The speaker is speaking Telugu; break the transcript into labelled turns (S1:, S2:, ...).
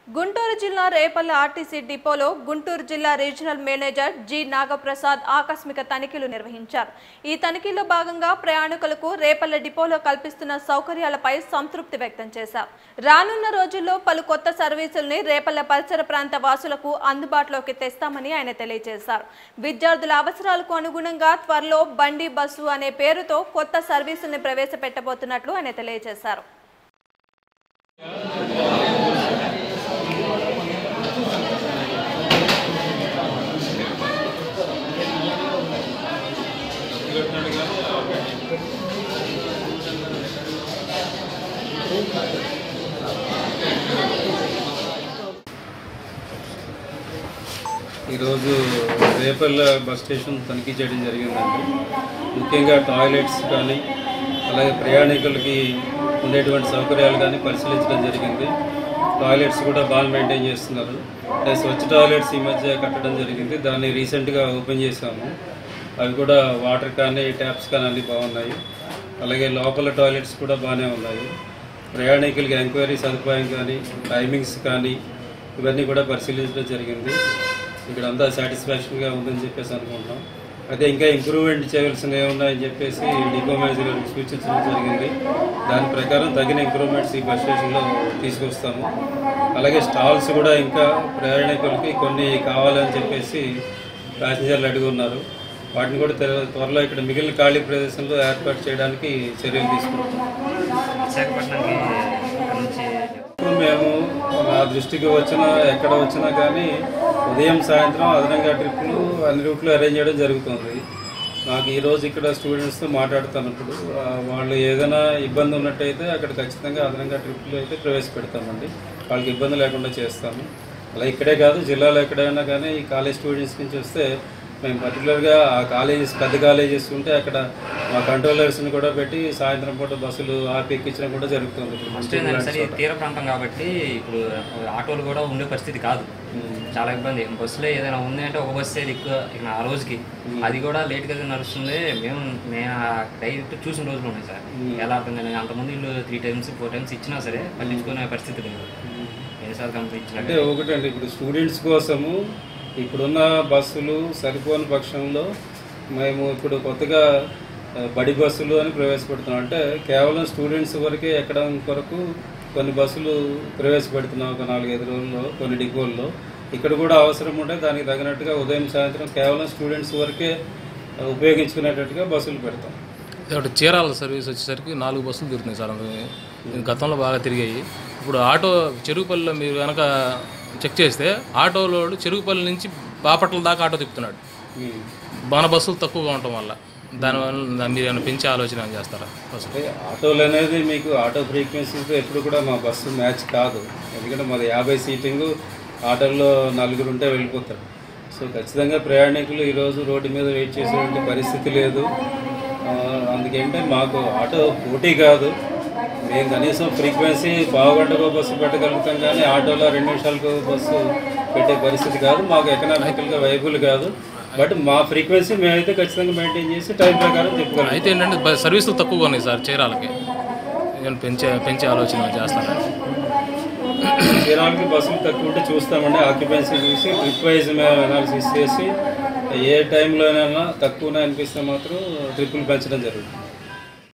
S1: గుంటూరు జిల్లా రేపల్ల ఆర్టీసీ డిపోలో గుంటూరు జిల్లా రీజనల్ మేనేజర్ జి నాగప్రసాద్ ఆకస్మిక తనిఖీలు నిర్వహించారు ఈ తనిఖీలో భాగంగా ప్రయాణికులకు రేపల్ల డిపోలో కల్పిస్తున్న సౌకర్యాలపై సంతృప్తి వ్యక్తం చేశారు రానున్న రోజుల్లో పలు కొత్త సర్వీసుల్ని రేపల్ల పరిసర ప్రాంత వాసులకు అందుబాటులోకి తెస్తామని ఆయన తెలియజేశారు విద్యార్థుల అవసరాలకు అనుగుణంగా త్వరలో బండి బస్సు అనే పేరుతో కొత్త సర్వీసుల్ని ప్రవేశపెట్టబోతున్నట్లు ఆయన తెలియజేశారు
S2: ఈరోజు రేపల్ల బస్ స్టేషన్ తనిఖీ చేయడం జరిగిందండి ముఖ్యంగా టాయిలెట్స్ కానీ అలాగే ప్రయాణికులకి ఉండేటువంటి సౌకర్యాలు కానీ పరిశీలించడం జరిగింది టాయిలెట్స్ కూడా బాగా మెయింటైన్ చేస్తున్నారు అంటే స్వచ్ఛ టాయిలెట్స్ ఈ మధ్య కట్టడం జరిగింది దాన్ని రీసెంట్గా ఓపెన్ చేశాము అవి కూడా వాటర్ కానీ ట్యాప్స్ కానీ అన్నీ బాగున్నాయి అలాగే లోపల టాయిలెట్స్ కూడా బాగానే ఉన్నాయి ప్రయాణికులకి ఎంక్వైరీ సదుపాయం కానీ టైమింగ్స్ కానీ ఇవన్నీ కూడా పరిశీలించడం జరిగింది ఇక్కడ అంతా సాటిస్ఫాక్షన్గా ఉందని చెప్పేసి అనుకుంటున్నాం అయితే ఇంకా ఇంప్రూవ్మెంట్ చేయవలసినవి ఏమున్నాయని చెప్పేసి డిపో మేనేజర్ గారికి సూచించడం జరిగింది దాని ప్రకారం తగిన ఇంప్రూవ్మెంట్స్ ఈ బస్ స్టేషన్లో తీసుకొస్తాము అలాగే స్టాల్స్ కూడా ఇంకా ప్రయాణికులకి కొన్ని కావాలని చెప్పేసి ప్యాసింజర్లు అడిగి ఉన్నారు వాటిని కూడా త్వర- త్వరలో ఇక్కడ మిగిలిన ఖాళీ ప్రదేశంలో ఏర్పాటు చేయడానికి చర్యలు తీసుకుంటాం
S3: విశాఖపట్నానికి ఇక్కడ నుంచి
S2: ఇప్పుడు మేము నా దృష్టికి వచ్చినా ఎక్కడ వచ్చినా కానీ ఉదయం సాయంత్రం అదనంగా ట్రిప్పులు అన్ని రూట్లు అరేంజ్ చేయడం జరుగుతుంది నాకు ఈరోజు ఇక్కడ స్టూడెంట్స్తో మాట్లాడుతున్నప్పుడు ఆ, వాళ్ళు ఏదైనా ఇబ్బంది ఉన్నట్టయితే అక్కడ ఖచ్చితంగా అదనంగా ట్రిప్పులు అయితే ప్రవేశపెడతామండి వాళ్ళకి ఇబ్బంది లేకుండా చేస్తాము అలా ఇక్కడే కాదు జిల్లాలో ఎక్కడైనా కానీ ఈ కాలేజ్ స్టూడెంట్స్ నుంచి వస్తే మేము పర్టికులర్గా ఆ కాలేజెస్ పెద్ద కాలేజెస్ ఉంటే అక్కడ మా కంట్రోలర్స్ని కూడా పెట్టి సాయంత్రం పూట బస్సులు ఆపి ఎక్కించడం కూడా జరుగుతుంది ఇప్పుడు
S3: ఫస్ట్ ఏంటంటే సరే తీర ప్రాంతం కాబట్టి ఇప్పుడు ఆటోలు కూడా ఉండే పరిస్థితి కాదు చాలా ఇబ్బంది బస్సులో ఏదైనా ఉంది అంటే ఒక బస్సు ఏది ఎక్కువ ఇక ఆ రోజుకి అది కూడా లేట్గా నడుస్తుంది మేము నేను డైరెక్ట్ చూసిన రోజులు ఉన్నాయి సార్ ఎలా అవుతుంది అంతమంది వీళ్ళు త్రీ టైమ్స్ ఫోర్ టైమ్స్ ఇచ్చినా సరే పట్టించుకునే పరిస్థితి లేదు ఎన్నిసార్లు కంపెనీ
S2: అంటే
S3: ఇచ్చినట్టు
S2: ఒకటండి ఇప్పుడు స్టూడెంట్స్ కోసము ఇప్పుడున్న బస్సులు సరిపోని పక్షంలో మేము ఇప్పుడు కొత్తగా ఆ, బడి బస్సులు అని ప్రవేశపెడుతున్నాం అంటే కేవలం స్టూడెంట్స్ వరకే ఎక్కడం కొరకు కొన్ని బస్సులు ప్రవేశపెడుతున్నాం ఒక నాలుగైదు రోజుల్లో కొన్ని డిపోల్లో ఇక్కడ కూడా అవసరం ఉంటే దానికి తగినట్టుగా ఉదయం సాయంత్రం కేవలం స్టూడెంట్స్ వరకే ఆ, ఉపయోగించుకునేటట్టుగా బస్సులు పెడతాం
S4: ఒకటి చీరాల సర్వీస్ వచ్చేసరికి నాలుగు బస్సులు తిరుగుతున్నాయి సార్ అందుకని గతంలో బాగా తిరిగాయి ఇప్పుడు ఆటో చెరుకుపల్లిలో మీరు కనుక చెక్ చేస్తే ఆటోలో చెరుకుపల్లి నుంచి బాపట్ల దాకా ఆటో తిప్పుతున్నాడు
S2: ఉమ్.
S4: మన బస్సులు తక్కువగా ఉండటం వల్ల దానివల్ల మీరు ఏమైనా పెంచే ఆలోచన చేస్తారా బస్సు
S2: అంటే ఆటోలు అనేది మీకు ఆటో ఫ్రీక్వెన్సీతో ఎప్పుడు కూడా మా బస్సు మ్యాచ్ కాదు ఎందుకంటే మాది యాభై సీటింగ్ ఆటోల్లో నలుగురు ఉంటే వెళ్ళిపోతారు సో ఖచ్చితంగా ప్రయాణికులు ఈరోజు రోడ్డు మీద వెయిట్ చేసేటువంటి పరిస్థితి లేదు ఆ, అందుకేంటే మాకు ఆటో పోటీ కాదు మేము కనీసం ఫ్రీక్వెన్సీ పావుగంటకు బస్సు పెట్టగలుగుతాం కానీ ఆటోలో రెండు నిమిషాలకు బస్సు పెట్టే పరిస్థితి కాదు మాకు ఎకనామికల్గా వైబుల్ కాదు బట్ మా ఫ్రీక్వెన్సీ మేమైతే ఖచ్చితంగా మెయింటైన్ చేసి టైం ప్రకారం చెప్పగలం
S4: అయితే ఏంటంటే బ- సర్వీసులు తక్కువగా ఉన్నాయి సార్ చీరాలకి ఏమైనా పెంచే పెంచే ఆలోచన చేస్తారా
S2: జనాలకి బస్సులు తక్కువ ఉంటే చూస్తామండి ఆక్యుపెన్సీ చూసి ట్రిప్ వైజ్ మేము అనాలిసిస్ చేసి ఏ టైంలోనైనా తక్కువనే అనిపిస్తే మాత్రం ట్రిప్పులు పెంచడం జరుగుతుంది